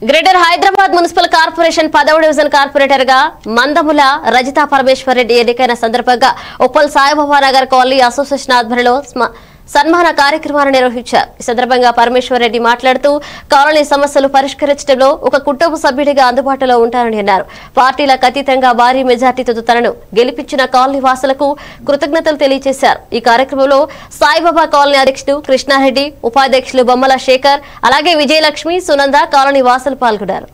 greater Hyderabad municipal corporation పదవ division corporator గా మందముల రజితా పరమేశ్వర్ రెడ్డి ఎన్నికైన సందర్భంగా ఉప్పల్ సాయిబాబా నగర్ కాలనీ అసోసియేషన్ ఆధ్వర్యంలో స్మ- సన్మాన కార్యక్రమాన్ని నిర్వహించారు ఈ సందర్భంగా పరమేశ్వర్ రెడ్డి మాట్లాడుతూ కాలనీ సమస్యలు పరిష్కరించడంలో ఒక కుటుంబ సభ్యుడిగా అందుబాటులో ఉంటారని అన్నారు పార్టీలకు అతీతంగా భారీ మెజార్టీతో తనను గెలిపించిన కాలనీ వాసులకు కృతజ్ఞతలు తెలియజేశారు ఈ కార్యక్రమంలో సాయిబాబా కాలనీ అధ్యక్షుడు కృష్ణారెడ్డి ఉపాధ్యక్షులు బొమ్మల శేఖర్ అలాగే విజయలక్ష్మి సునంద కాలనీ వాసులు పాల్గొన్నారు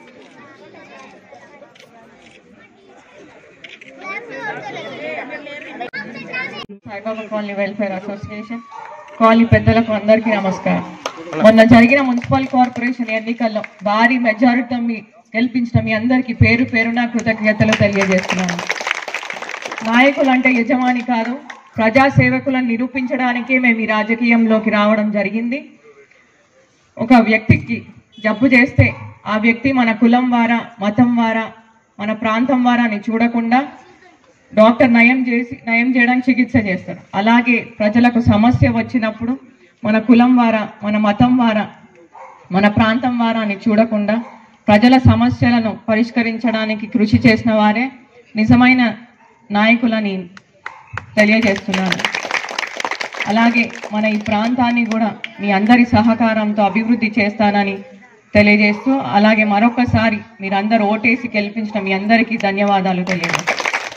Saibaba colony welfare association colony పెద్దలకు అందరికీ నమస్కారం మొన్న జరిగిన మున్సిపల్ కార్పొరేషన్ ఎన్నికల్లో భారీ మెజారిటీతో మీ గెలిపించిన మీ అందరికీ పేరు పేరున కృతజ్ఞతలు తెలియజేస్తున్నాను నాయకులు అంటే యజమాని కాదు ప్రజా సేవకులను నిరూపించడానికే మేము ఈ రాజకీయంలోకి రావడం జరిగింది ఒక వ్యక్తికి జబ్బు చేస్తే ఆ వ్యక్తి మన కులం వారా మతం వారా మన ప్రాంతం వారా అని చూడకుండా డాక్టర్ నయం చేసి నయం చేయడానికి చికిత్స చేస్తారు అలాగే ప్రజలకు సమస్య వచ్చినప్పుడు మన కులం వారా మన మతం వారా మన ప్రాంతం వారా అని చూడకుండా ప్రజల సమస్యలను పరిష్కరించడానికి కృషి చేసిన వారే నిజమైన నాయకులని తెలియజేస్తున్నాను అలాగే మన ఈ ప్రాంతాన్ని కూడా మీ అందరి సహకారంతో అభివృద్ధి చేస్తానని తెలియజేస్తూ అలాగే మరొకసారి మీరందరూ ఓటేసి గెలిపించిన మీ అందరికీ ధన్యవాదాలు తెలియజేస్తాను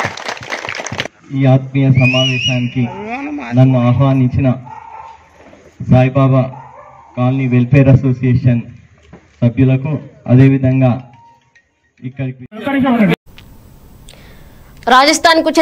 ఈ ఆత్మీయ సమావేశానికి నన్ను ఆహ్వానించిన సాయిబాబా కాలనీ వెల్ఫేర్ అసోసియేషన్ సభ్యులకు అదేవిధంగా ఇక్కడికి రాజస్థాన్ కు